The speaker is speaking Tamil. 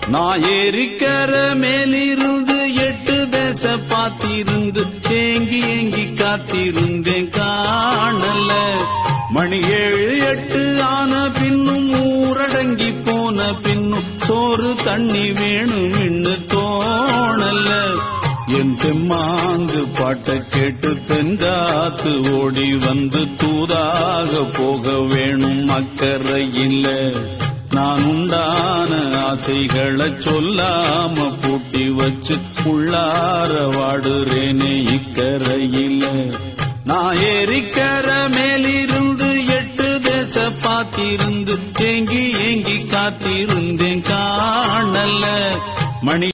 நான் ஏரிக்கர மேலிருந்து எட்டு தேச பாத்திருந்து ஏங்கி ஏங்கி காத்திருந்தேன் காணல மணி ஏழு எட்டு ஆன பின்னும் ஊரடங்கி போன பின்னும் சோறு தண்ணி வேணும் இன்னு தோணல என் தெம்மாங்கு பாட்ட கேட்டு தென்காத்து ஓடி வந்து தூதாக போக வேணும் அக்கறையில்ல நான் உண்டான ஆசைகளை சொல்லாம பூட்டி வச்சு உள்ளார வாடுறேனே இக்கரையில நான் ஏரிக்கர மேலிருந்து எட்டு தேச பாத்திருந்து ஏங்கி ஏங்கி காத்திருந்தேன் காணல மணி